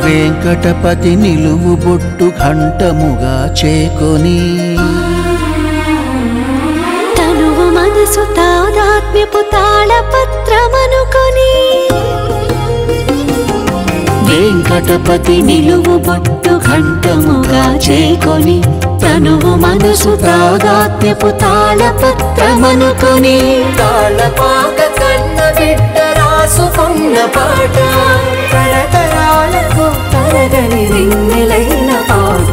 వెంకటపతి నిలువు బొట్టు ఘంటముగా చేకొని తనువు మనసు తాదాత్మ్యపు తాళపత్రమనుకొని వెంకటపతి నిలువు బొట్టు ఘంటముగా చేకొని తనువు మనసు తాదాత్మ్యపు తాళపత్రమనుకొని తాళపాక కన్న బిడ్డ రాసుకున్న పాట తరతరాలకు తరగని రింగిలైన పాట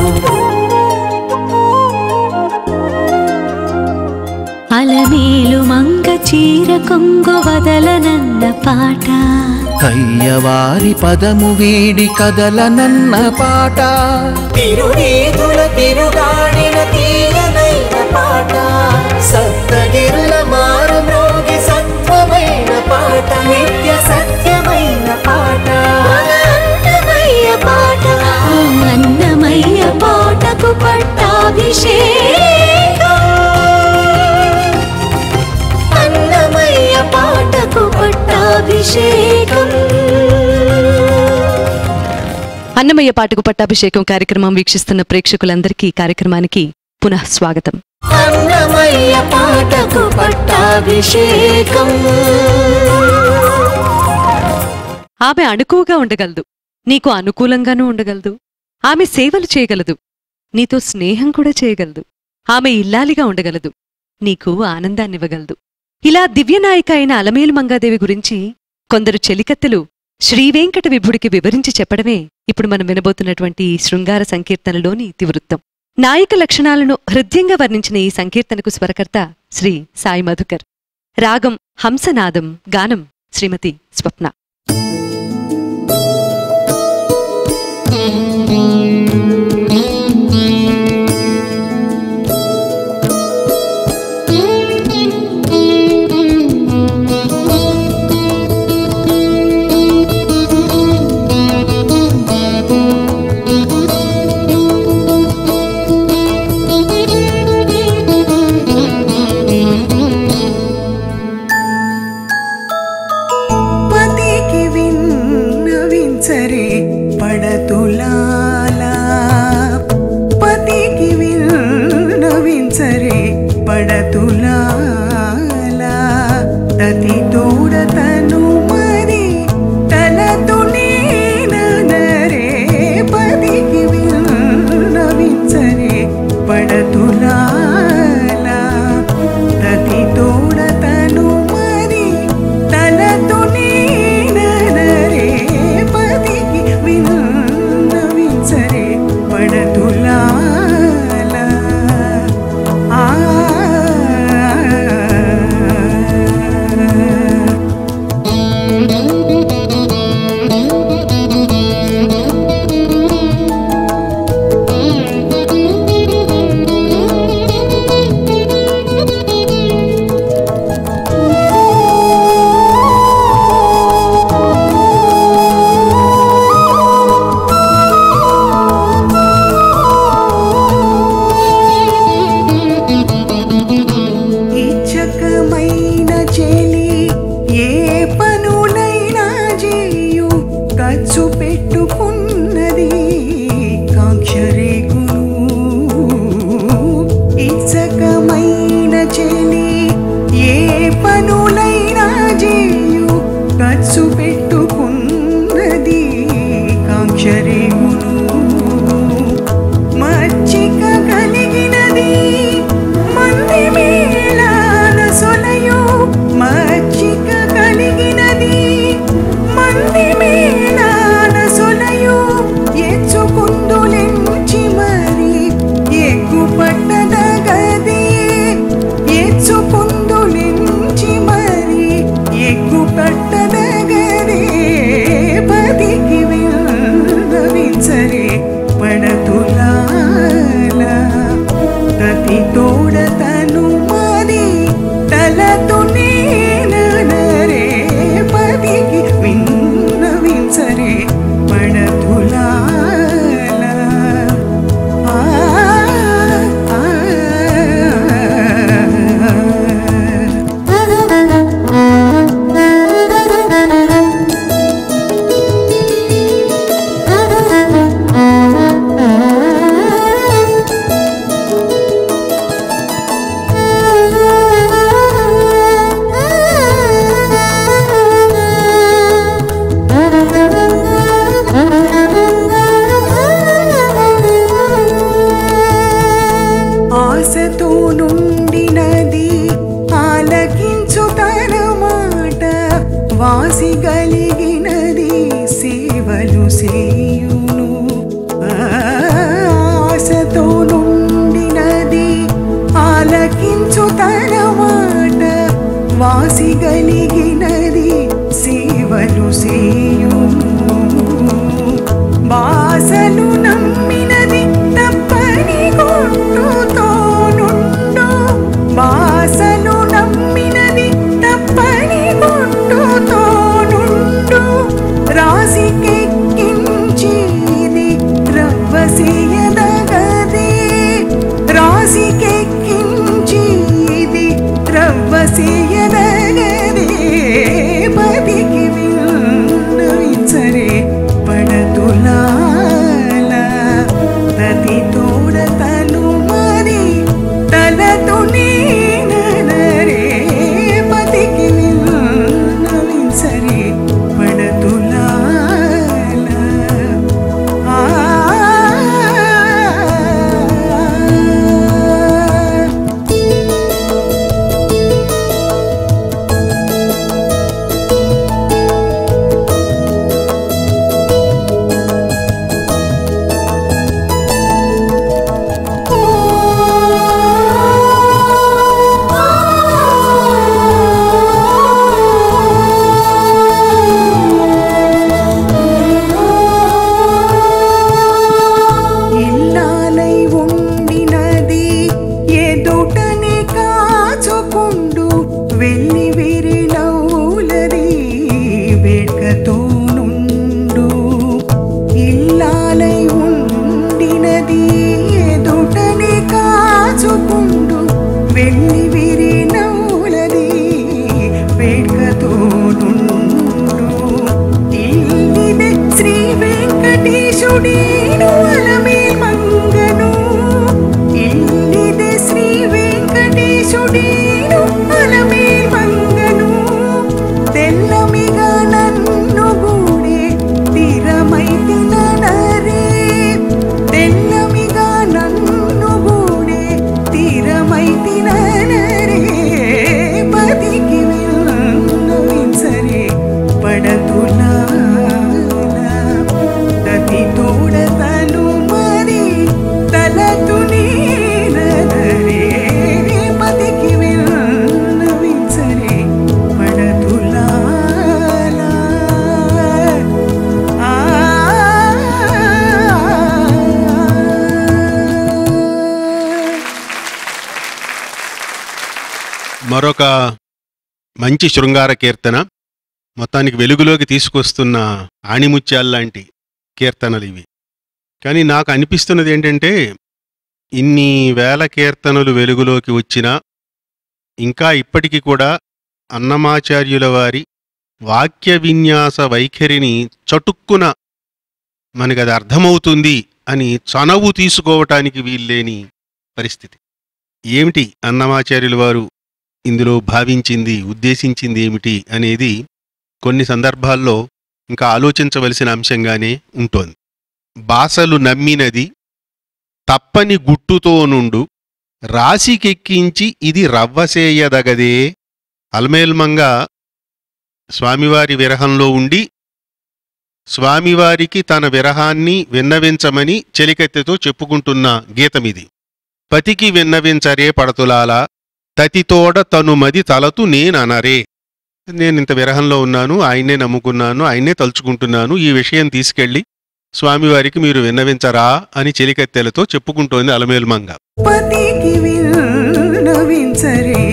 అలమేలు మంగ చీర కొంగు వదలనన్న పాట కయ్యవారి పదము వీడి కదలనన్న పాట తిరునీతుల తిరుగాడిన తీయనైన పాట సప్తగిరుల మారు మ్రోగి సత్వమైన పాట నిత్య సత్యమైన పాట అన్నమయ్య పాట ఆ అన్నమయ్య పాటకు పట్టాభిషేకం అన్నమయ్య పాటకు పట్టాభిషేకం అన్నమయ్య పాటకు పట్టాభిషేకం కార్యక్రమం వీక్షిస్తున్న ప్రేక్షకులందరికీ ఈ కార్యక్రమానికి పునః స్వాగతం అన్నమయ్య పాటకు పట్టాభిషేకం ఆమె అణుకువగా ఉండగలదు నీకు అనుకూలంగానూ ఉండగలదు ఆమె సేవలు చేయగలదు నీతో స్నేహం కూడా చేయగలదు ఆమె ఇల్లాలిగా ఉండగలదు నీకు ఆనందాన్నివ్వగలదు ఇలా దివ్యనాయిక అయిన అలమేలు మంగాదేవి గురించి కొందరు చెలికత్తెలు శ్రీవేంకట విభుడికి వివరించి చెప్పడమే ఇప్పుడు మనం వినబోతున్నటువంటి ఈ శృంగార సంకీర్తనలోని ఇతివృత్తం నాయిక లక్షణాలను హృదయంగా వర్ణించిన ఈ సంకీర్తనకు స్వరకర్త శ్రీ సాయి మధుకర్ రాగం హంసనాదం గానం శ్రీమతి స్వప్న పతికి విన్నవించరే పడతులాలా పతికి విన్నవించరే పడతులాలా తతి తోడ తను మరి తనతో నేనరే పతికి విన్నవించరే పడతులాలా తతి తోడ తను మరి తనతో నేనరే పతికి విన్నవించరే పడతులాలా ఆ ఇచ్చకమైన చెలి ఏ పనులైనా చేయు ఖర్చు పెట్టుకున్నది కాంక్షరేకును ఇచ్చకమైన చెలి ఏ పనులైనా చేయు ఖర్చు పెట్టుకున్నది కాంక్షరేకును మచ్చిక కలిగినది మంది మేళాన సొలయు మచ్చిక కలిగినది మంది మేళాన సొలయు ఎచ్చుకుందులెంచి మరి ఎగ్గు పట్టదగది ఎచ్చుకుందులెంచి మరి ఎగ్గు పట్టదగది పదికి విన్నవించరే కలిగినది సేవలు సేయును ఆశతో నుండినది ఆలకించు తన మాట వాసి కలిగినది సేవలు సేయును బాసలు నమ్మినది తప్పని గుట్టుతో నుండు బాసలు నమ్మినది తప్పని గుట్టుతో నుండు రాసికెక్కించి ఇది రవ్వసేయదగదే రాసికెక్కించి ఇది రవ్వసేయదగదే పదికి విన్నవించరే పడతులాల ప్రతి తోడతను మరి తలతో నేనరే పతికి విన్నవించరే పడతులాల ఆ ఇల్లాలై ఉండినది ఎదుటనే కాచుకుండు వెళ్ళి విరిలౌలది వేడ్కతో నుండు ఇల్లాలై ఉండినది ఎదుటనే కాచుకుండు వెళ్ళి విరినౌలది వేడ్కతో నుండు ఇల్లిదే శ్రీ వెంకటేశుడీను అలమే మంగను ఇల్లిదే శ్రీ వెంకటేశుడీను అలమే మంగను తెల్లమిగా నన్ను గూడే తీరమై తిననరే తెల్లమిగా నన్ను గూడే తీరమై తిననరే పదికి విన్నవించరే పడతులా తతి తోడతను మరి తలతు నేనరే పతికి విన్నవించరే పడతులా మరొక మంచి శృంగార కీర్తన మొత్తానికి వెలుగులోకి తీసుకొస్తున్న ఆణిముత్యాల్లాంటి కీర్తనలు ఇవి కానీ నాకు అనిపిస్తున్నది ఏంటంటే ఇన్ని వేల కీర్తనలు వెలుగులోకి వచ్చినా ఇంకా ఇప్పటికీ కూడా అన్నమాచార్యుల వారి వాక్య విన్యాస వైఖరిని చటుక్కున మనకి అది అర్థమవుతుంది అని చనవు తీసుకోవటానికి వీల్లేని పరిస్థితి ఏమిటి అన్నమాచార్యుల వారు ఇందులో భావించింది ఉద్దేశించింది ఏమిటి అనేది కొన్ని సందర్భాల్లో ఇంకా ఆలోచించవలసిన అంశంగానే ఉంటోంది బాసలు నమ్మినది తప్పని గుట్టుతో నుండు రాశికెక్కించి ఇది రవ్వసేయదగదే అల్మేల్మంగా స్వామివారి విరహంలో ఉండి స్వామివారికి తన విరహాన్ని విన్నవించమని చెలికత్తెతో చెప్పుకుంటున్న గీతమిది పతికి విన్నవించరే పడతులాలా తతితోడ తనుమది తలతు నేననరే నేను ఇంత విరహంలో ఉన్నాను ఆయన్నే నమ్ముకున్నాను ఆయన్నే తలుచుకుంటున్నాను ఈ విషయం తీసుకెళ్ళి స్వామివారికి మీరు విన్నవించరా అని చెలికత్తెలతో చెప్పుకుంటోంది అలమేలుమంగ పతికి విన్నవించరే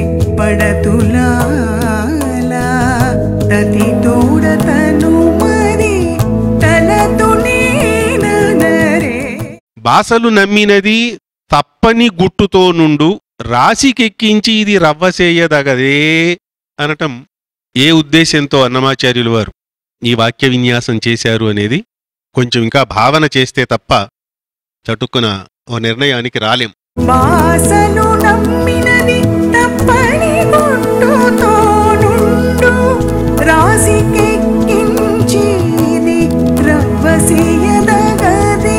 పడతులాలా తతి తోడతను మరి తలతు నేననరే బాసలు నమ్మినది తప్పని గుట్టుతో నుండు రాశికెక్కించి ఇది రవ్వసేయదగదే అనటం ఏ ఉద్దేశంతో అన్నమాచార్యులు వారు ఈ వాక్య విన్యాసం చేశారు అనేది కొంచెం ఇంకా భావన చేస్తే తప్ప చటుక్కున ఓ నిర్ణయానికి రాలేం బాసలు నమ్మినది తప్పని గుట్టుతో నుండు రాసికెక్కించి ఇది రవ్వసేయదగదే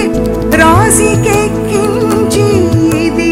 రాసికెక్కించి ఇది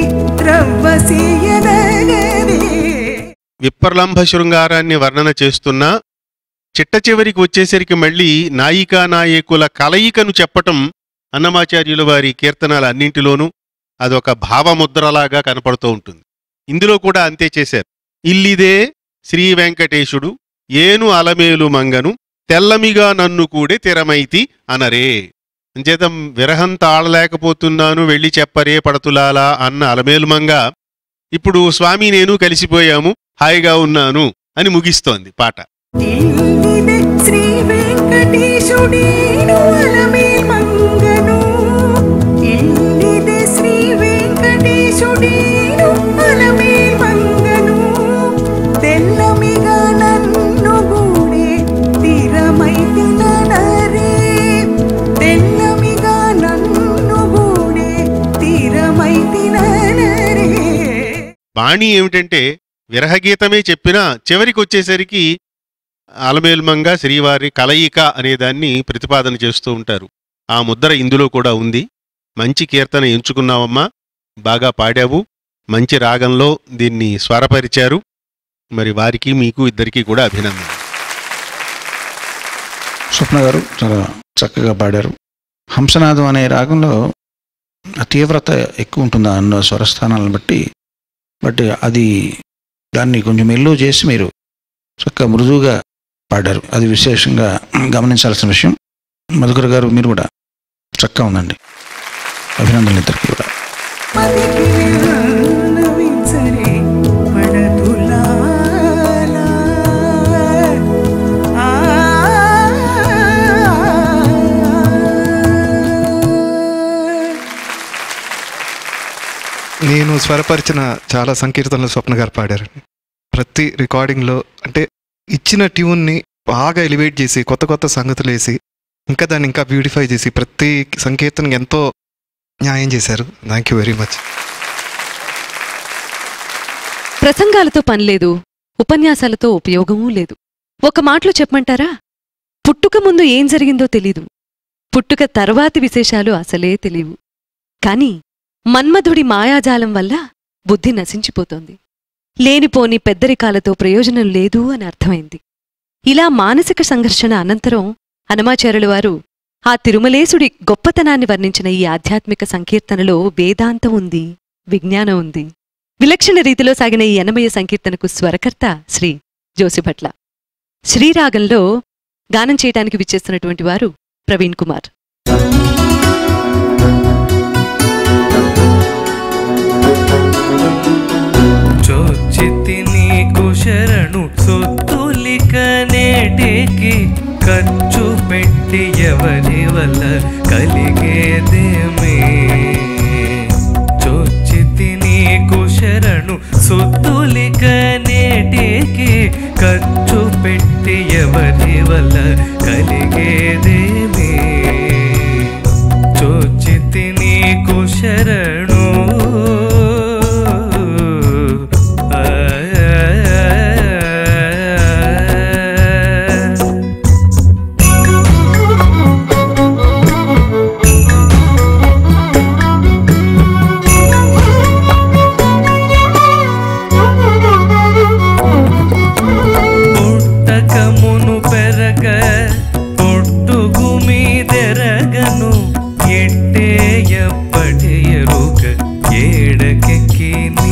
రవ్వసేయదగదే విప్రలంభ శృంగారాన్ని వర్ణన చేస్తున్నా చిట్ట చివరికి వచ్చేసరికి మళ్ళీ నాయికా నాయకుల కలయికను చెప్పటం అన్నమాచార్యుల వారి కీర్తనల అన్నింటిలోనూ అదొక భావముద్రలాగా కనపడుతూ ఉంటుంది ఇందులో కూడా అంతే చేశారు ఇల్లిదే శ్రీ వెంకటేశుడు ఏను అలమేలు మంగను తెల్లమిగా నన్ను కూడే తిరమైతి అనరే అంచేత విరహం తాళలేకపోతున్నాను వెళ్ళి చెప్పరే పడతులాలా అన్న అలమేలు మంగ ఇప్పుడు స్వామి నేను కలిసిపోయాము హాయిగా ఉన్నాను అని ముగిస్తోంది పాట ఇల్లిదే శ్రీ వెంకటేశుడేను అలమే మంగను ఇల్లిదే శ్రీ వెంకటేశుడేను అలమే మంగను తెల్లమిగా నన్ను గూడే తిరమై తిననరే తెల్లమిగా నన్ను గూడే తిరమై తిననరే బాణి ఏమిటంటే విరహగీతమే చెప్పినా చివరికి వచ్చేసరికి అలమేల్మంగా శ్రీవారి కలయిక అనేదాన్ని ప్రతిపాదన చేస్తూ ఉంటారు ఆ ముద్ర ఇందులో కూడా ఉంది మంచి కీర్తన ఎంచుకున్నావమ్మా బాగా పాడావు మంచి రాగంలో దీన్ని స్వరపరిచారు మరి వారికి మీకు ఇద్దరికీ కూడా అభినందన స్వప్న గారు చాలా చక్కగా పాడారు హంసనాదం అనే రాగంలో ఆ తీవ్రత ఎక్కువ ఉంటుంది అన్న స్వరస్థానాలను బట్టి బట్ అది దాన్ని కొంచెం మెల్లు చేసి మీరు చక్కగా మృదువుగా పాడారు అది విశేషంగా గమనించాల్సిన విషయం మధుకర్ గారు మీరు కూడా చక్కగా ఉందండి అభినందనలు ఇద్దరికి కూడా మదికి విన్నవించరే పడతులాల. ఆ నేను స్వరపరిచిన చాలా సంకీర్తనలు స్వప్న గారు పాడారు ప్రతి రికార్డింగ్లో అంటే ఇచ్చిన ట్యూన్ని బాగా ఎలివేట్ చేసి కొత్త కొత్త సంగతులు వేసి ఇంకా దాన్ని ఇంకా బ్యూటిఫై చేసి ప్రతి సంకీర్తనకి ఎంతో న్యాయం చేశారు థ్యాంక్ యూ వెరీ మచ్ ప్రసంగాలతో పనిలేదు ఉపన్యాసాలతో ఉపయోగమూ లేదు ఒక మాటలో చెప్పమంటారా పుట్టుక ముందు ఏం జరిగిందో తెలీదు పుట్టుక తర్వాతి విశేషాలు అసలే తెలియవు కాని మన్మధుడి మాయాజాలం వల్ల బుద్ధి నశించిపోతోంది లేనిపోని పెద్దరికాలతో ప్రయోజనం లేదు అని అర్థమైంది ఇలా మానసిక సంఘర్షణ అనంతరం హనుమాచార్యుల వారు ఆ తిరుమలేశుడి గొప్పతనాన్ని వర్ణించిన ఈ ఆధ్యాత్మిక సంకీర్తనలో వేదాంతం ఉంది విజ్ఞానం ఉంది విలక్షణ రీతిలో సాగిన ఈ ఎనమయ సంకీర్తనకు స్వరకర్త శ్రీ జోసిభట్ల శ్రీరాగంలో గానం చేయటానికి విచ్చేస్తున్నటువంటి వారు ప్రవీణ్ కుమార్ చొచ్చితి నీకు శరణు సొత్తులిక నేటికి ఖర్చు పెట్టి ఎవరి వల్ల కలిగేదేమే చొచ్చితి నీకు శరణు సొత్తులిక నేటికి ఖర్చు పెట్టి ఎవరి వల్ల కలిగేదేమే చోచితి నీకు శరణు పుట్టకమును పెరగ పొట్టుగు మీదెరగను ఎట్టే ఎప్పటి ఎరుక ఏడకెక్కి నీ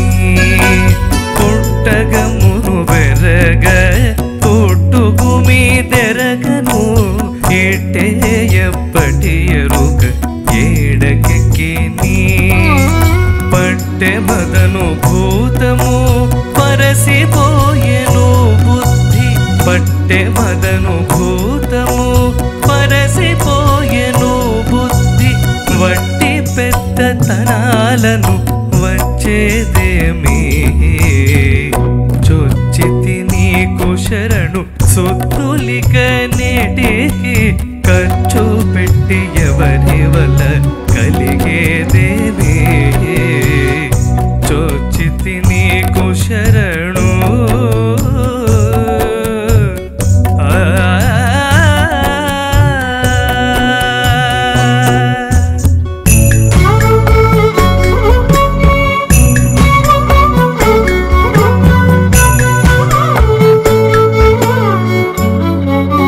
పుట్టగమును పెరగ పొట్టుగు మీదెరగను ఎట్టే ఎప్పటి ఎరుక ఏడకెక్కి నీ పట్టె మదను భూతము పరసిపోయెను బుద్ధి పట్టె మదను భూతము పరసిపోయెను బుద్ధి వట్టి పెద్దతనాలను వచ్చేదేమీ చొచ్చితి నీకు శరణు సొత్తులిక నేటికి ఖర్చు పెట్టి ఎవరి వల్ల కలిగేదేమే చొచ్చితి నీకు శరణు ఆ Thank you.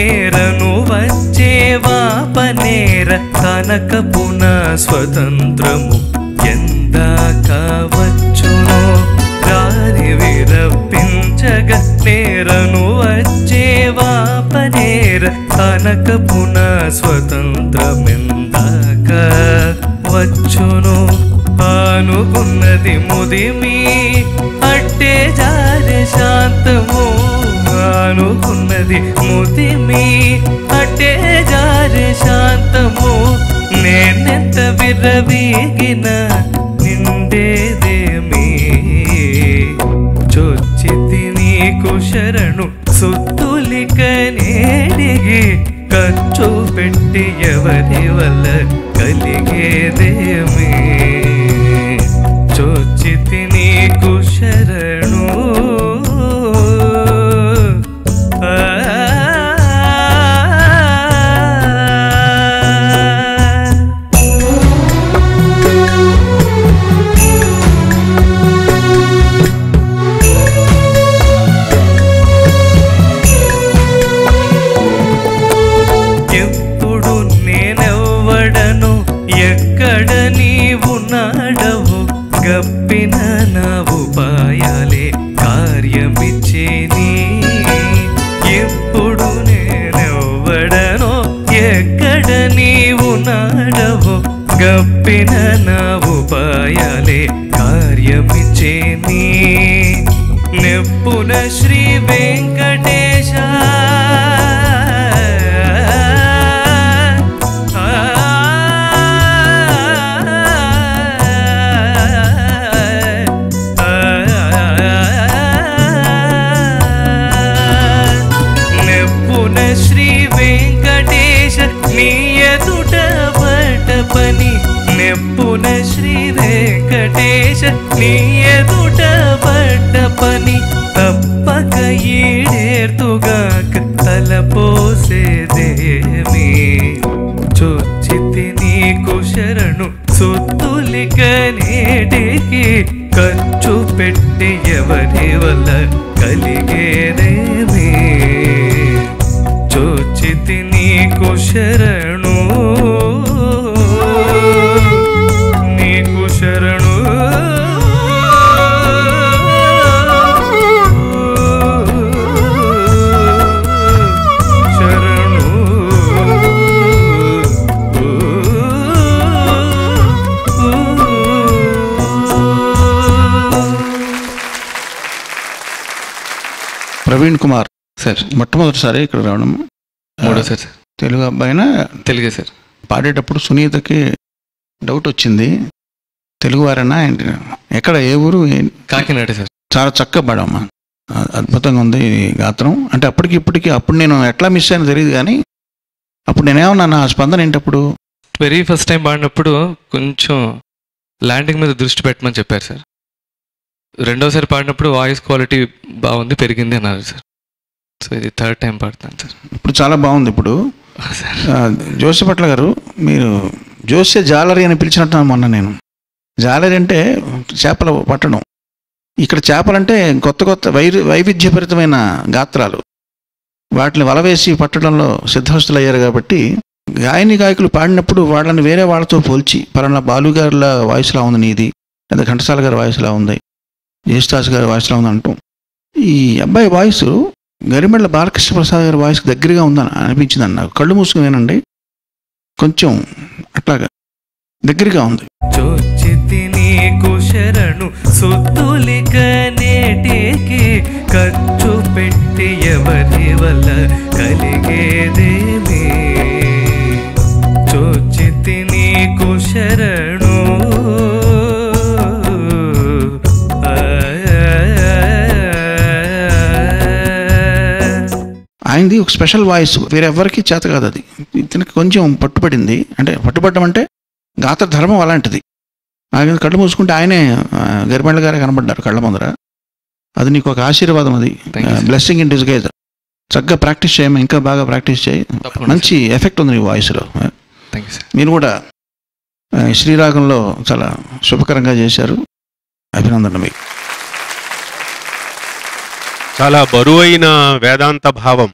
నేరను వచ్చేవా పనేర కనకపున స్వతంత్రము ఎందాక వచ్చునో రాని విరపించగ నేరను వచ్చేవా పనేర కనకపున స్వతంత్రమెందాక వచ్చును అనుకున్నది ముదిమి అట్టే జారె శాంతము అనుకున్నది ముదిమి అట్టే జారె శాంతము నేనెంత విర్రవీగిన నిండేదేమీ చొచ్చితి నీకు శరణు సుత్తులిక నేడిగి ఖర్చు పెట్టి ఎవరి వల్ల కలిగేదేమి చొచ్చితి నీకు శరణు ఆ ఎప్పుడు నేనెవ్వడను ఎక్కడ నీవు నాడవు గప్పిన నా ఉపాయాలే కార్యమిచ్చేని ఎప్పుడు నేనెవ్వడను ఎక్కడ నీవు నాడవు గప్పిన నా ఉపాయాలే కార్యమిచ్చేని నెప్పున శ్రీ వెంకటేశ నెప్పున శ్రీ వెంకటేశ నీ ఎదుట పట పని నెప్పున శ్రీ వెంకటేశ నీ ఎదుట పడ్డ పని తప్పక ఈడేర్తుగాక తలపోసేదేమి చొచ్చితి నీకు శరణు సొత్తులిక నేటికి ఖర్చు పెట్టి ఎవరి వల్ల కలిగేదేమి చోచితి నీకు శరణు నీకు శరణు శరణు ప్రవీణ్ కుమార్ సార్ మొట్టమొదటిసారి ఇక్కడ రావడం మూడోసారి సార్ తెలుగు అబ్బాయినా తెలుగే సార్ పాడేటప్పుడు సునీతకి డౌట్ వచ్చింది తెలుగువారేనా ఏంటి ఎక్కడ ఏ ఊరు ఏం- కాకినాడ సార్ చాలా చక్కగా పాడమ్మా అ- అద్భుతంగా ఉంది ఈ గాత్రం అంటే అప్పటికి ఇప్పటికి అప్పుడు నేను ఎట్లా మిస్ అయినా తెలియదు కానీ అప్పుడు నేనేమన్నా నా స్పందన ఏంటప్పుడు వెరీ ఫస్ట్ టైం పాడినప్పుడు కొంచెం ల్యాండింగ్ మీద దృష్టి పెట్టమని చెప్పారు సార్ రెండోసారి పాడినప్పుడు వాయిస్ క్వాలిటీ బాగుంది పెరిగింది అన్నారు సార్ సో ఇది థర్డ్ టైం పాడుతాను సార్ ఇప్పుడు చాలా బాగుంది ఇప్పుడు సార్ ఆ, జోసిపట్ల గారు మీరు జోస్య జాలరీ అని పిలిచినట్టు మొన్న నేను జాలరీ అంటే చేపలు పట్టడం ఇక్కడ చేపలంటే కొత్త కొత్త వై వైవిధ్యభరితమైన గాత్రాలు వాటిని వలవేసి పట్టడంలో సిద్ధహస్తులు అయ్యారు కాబట్టి గాయని గాయకులు పాడినప్పుడు వాళ్ళని వేరే వాళ్ళతో పోల్చి పలానా బాలుగారుల వాయిస్లా ఉంది నీది లేదా ఘంటసాల గారి వాయిస్లా ఉంది జయస్తాస్ గారి వాయిస్లా ఉంది అంటాం ఈ అబ్బాయి వాయిస్ గరిమెళ్ళ బాలకృష్ణ ప్రసాద్ గారి వాయిస్కి దగ్గరగా ఉందని అనిపించింది అన్న నాకు కళ్ళు మూసుకుని వినండి కొంచెం అట్లాగా దగ్గరగా ఉంది చొచ్చితి నీకు శరణు సుత్తులిక నేటికి ఖర్చు పెట్టి ఎవరి వల్ల కలిగేదేమి చొచ్చితి నీకు శరణు ఆయనది ఒక స్పెషల్ వాయిస్ వేరెవ్వరికి చేత కాదు అది ఇతనికి కొంచెం పట్టుబడింది అంటే పట్టుబడడం అంటే గాత్ర ధర్మం అలాంటిది ఆయన కళ్ళు మూసుకుంటే ఆయనే ఆ, గరిమెళ్ళ గారే కనబడ్డారు కళ్ళ ముందర అది నీకు ఒక ఆశీర్వాదం అది Thank you, sir. Blessing in disguise చక్కగా ప్రాక్టీస్ చేయమా ఇంకా బాగా ప్రాక్టీస్ చేయి తప్పకుండా మంచి ఎఫెక్ట్ ఉంది నీ వాయిస్లో థ్యాంక్ యూ సార్ మీరు కూడా ఆ, శ్రీరాగంలో చాలా శుభకరంగా చేశారు అభినందన మీకు చాలా బరువైన వేదాంత భావం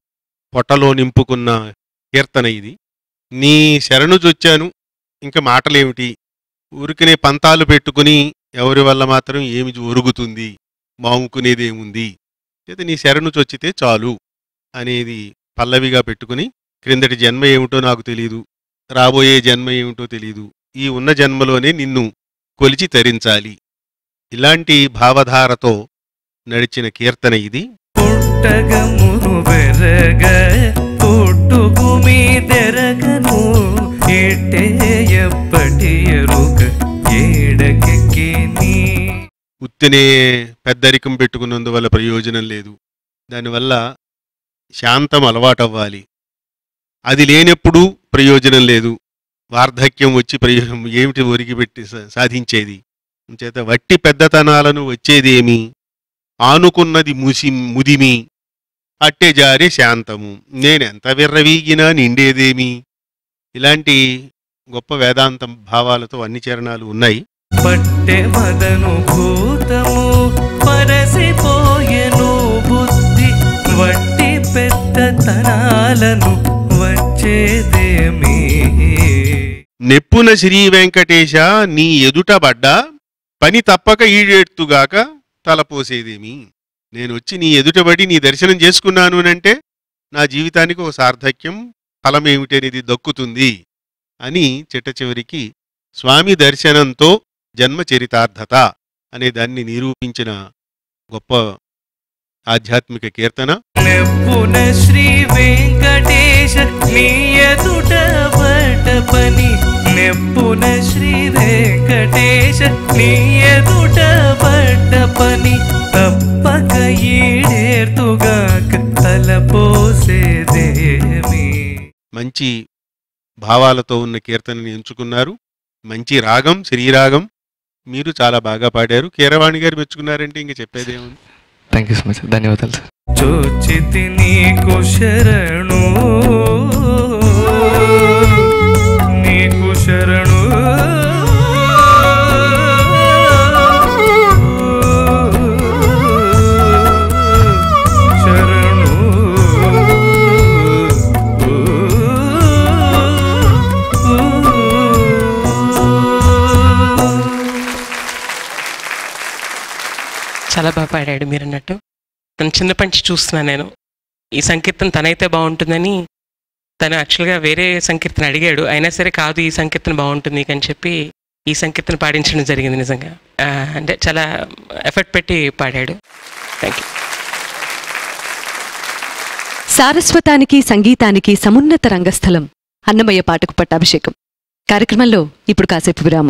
పొట్టలో నింపుకున్న కీర్తన ఇది నీ శరణు చొచ్చాను ఇంకా మాటలేమిటి ఊరికనే పంతాలు పెట్టుకుని ఎవరి వల్ల మాత్రం ఏమి ఒరుగుతుంది మాముకునేదేముంది అయితే నీ శరణు చొచ్చితే చాలు అనేది పల్లవిగా పెట్టుకుని క్రిందటి జన్మ ఏమిటో నాకు తెలియదు రాబోయే జన్మ ఏమిటో తెలియదు ఈ ఉన్న జన్మలోనే నిన్ను కొలిచి తరించాలి ఇలాంటి భావధారతో నడిచిన కీర్తన ఇది పుట్టగమును బెరగ పుట్టుకు మీదెరగను ఇట్టే ఎప్పటి ఎరుక ఏడకెక్కి నీ ఉత్తినే పెద్దరికం పెట్టుకున్నందువల్ల ప్రయోజనం లేదు దానివల్ల శాంతం అలవాటవ్వాలి అది లేనప్పుడు ప్రయోజనం లేదు వార్ధక్యం వచ్చి ప్రయోజనం ఏమిటి ఒరిగి పెట్టి సా- సాధించేది చేత వట్టి పెద్దతనాలను వచ్చేదేమి ఆనుకున్నది ముసి ముదిమి అట్టే జారి శాంతము నేనెంత విర్రవీగినా నిండేదేమి ఇలాంటి గొప్ప వేదాంతం భావాలతో అన్ని చరణాలు ఉన్నాయి పట్టె మదను భూతము పరసిపోయెను బుద్ధి వట్టి పెద్దతనాలను వచ్చేదేమి నెప్పున శ్రీ వెంకటేశ నీ ఎదుట పడ్డా పని తప్పక ఈడేట్టుగాక తలపోసేదేమి నేను వచ్చి నీ ఎదుటబడి నీ దర్శనం చేసుకున్నాను అంటే నా జీవితానికి ఒక సార్థక్యం ఫలమేమిటనేది దక్కుతుంది అని చిట్ట చివరికి స్వామి దర్శనంతో జన్మ చరితార్థత అనే దాన్ని నిరూపించిన గొప్ప ఆధ్యాత్మిక కీర్తన నెప్పున శ్రీ వెంకటేశ నీ ఎదుట పట పని నెప్పున శ్రీ వెంకటేశ నీ ఎదుట పట పని తప్పక ఈడేర్తుగాక తలపోసేదేమి మంచి భావాలతో ఉన్న కీర్తనని ఎంచుకున్నారు మంచి రాగం శ్రీరాగం మీరు చాలా బాగా పాడారు కీరవాణి గారు మెచ్చుకున్నారంటే ఇంక చెప్పేదేముంది థ్యాంక్ యూ సో మచ్ ధన్యవాదాలు సార్ చోచితి నీకు శరణు నీకు శరణు శరణు చాలా బాగా పాడాడు మీరు అన్నట్టు తను చిన్నప్పటి నుంచి చూస్తున్నాను నేను ఈ సంకీర్తన తనైతే బాగుంటుందని తను యాక్చువల్గా వేరే సంకీర్తన అడిగాడు అయినా సరే కాదు ఈ సంకీర్తన బాగుంటుంది నీకు అని చెప్పి ఈ సంకీర్తన పాడించడం జరిగింది నిజంగా ఆ, అంటే చాలా ఎఫర్ట్ పెట్టి పాడాడు థ్యాంక్ యూ సారస్వతానికి సంగీతానికి సమున్నత రంగస్థలం అన్నమయ్య పాటకు పట్టాభిషేకం కార్యక్రమంలో ఇప్పుడు కాసేపు విరామం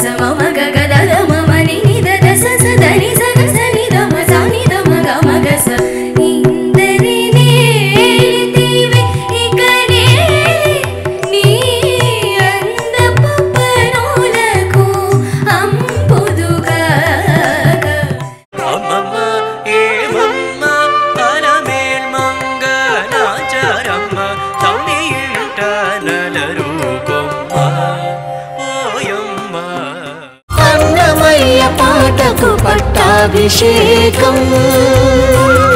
అమ్మమ్మ ఏమమ్మ అరమేల్ మంగ నాచారమ్మ తమ్మి ఇంట నలరు కొమ్మ ఓయమ్మ అన్నమయ్య పాటకు పట్టాభిషేకం